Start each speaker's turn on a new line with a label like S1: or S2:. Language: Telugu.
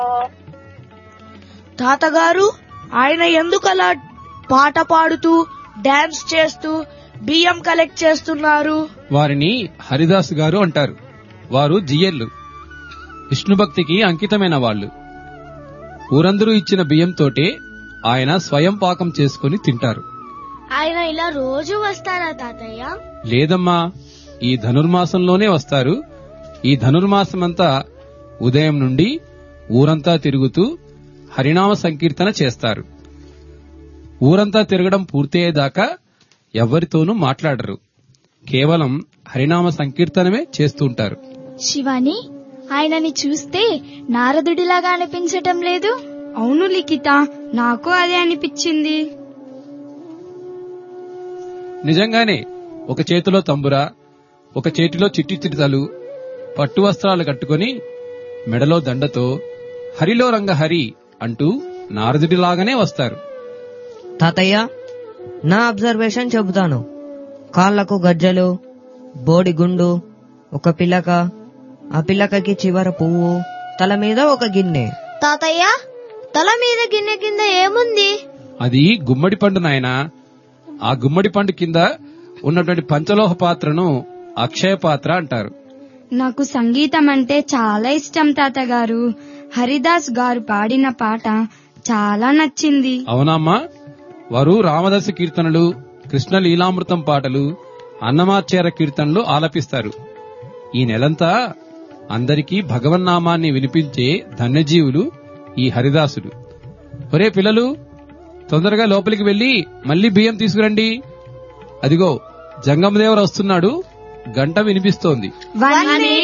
S1: తాతగారు ఆయన ఎందుకు అలా పాట పాడుతూ డాన్స్ చేస్తూ బియ్యం కలెక్ట్ చేస్తున్నారు
S2: వారిని హరిదాస్ గారు అంటారు వారు జియర్లు విష్ణుభక్తికి అంకితమైన వాళ్ళు ఊరందరూ ఇచ్చిన బియ్యంతోటే ఆయన స్వయం పాకం చేసుకుని తింటారు
S3: ఆయన ఇలా రోజు వస్తారా తాతయ్య
S2: లేదమ్మా ఈ ధనుర్మాసంలోనే వస్తారు ఈ ధనుర్మాసమంతా ఉదయం నుండి ఊరంతా తిరుగుతూ హరినామ సంకీర్తన చేస్తారు ఊరంతా తిరగడం పూర్తయ్యేదాకా ఎవ్వరితోనూ మాట్లాడరు కేవలం హరినామ సంకీర్తనమే చేస్తుంటారు
S3: శివాని ఆయనని చూస్తే నారదుడిలాగా అనిపించటం లేదు
S4: అవును లిఖిత నాకు అదే అనిపించింది
S2: నిజంగానే ఒక చేతిలో తంబురా ఒక చేతిలో చిట్టి చిరుతలు పట్టు వస్త్రాలు కట్టుకొని మెడలో దండతో హరిలో రంగ హరి అంటూ నారదుడిలాగానే వస్తారు
S5: తాతయ్య నా అబ్జర్వేషన్ చెబుతాను కాళ్లకు గజ్జలు బోడి గుండు ఒక పిల్లక ఆ పిల్లకకి చివర పువ్వు తల మీద ఒక గిన్నె
S3: తాతయ్య తల మీద గిన్నె కింద ఏముంది
S2: అది గుమ్మడి పండు నాయనా ఆ గుమ్మడి పండు కింద ఉన్నటువంటి పంచలోహ పాత్రను అక్షయ పాత్ర అంటారు
S4: నాకు సంగీతం అంటే చాలా ఇష్టం తాతగారు హరిదాస్ గారు పాడిన పాట చాలా నచ్చింది
S2: అవునమ్మా వారు రామదాస కీర్తనలు కృష్ణ లీలామృతం పాటలు అన్నమాచార కీర్తనలు ఆలపిస్తారు ఈ నెలంతా అందరికీ భగవన్నామాన్ని వినిపించే ధన్యజీవులు ఈ హరిదాసులు ఒరే పిల్లలు తొందరగా లోపలికి వెళ్లి మళ్ళీ బియ్యం తీసుకురండి అదిగో జంగమదేవర వస్తున్నాడు గంట వినిపిస్తోంది
S4: వన్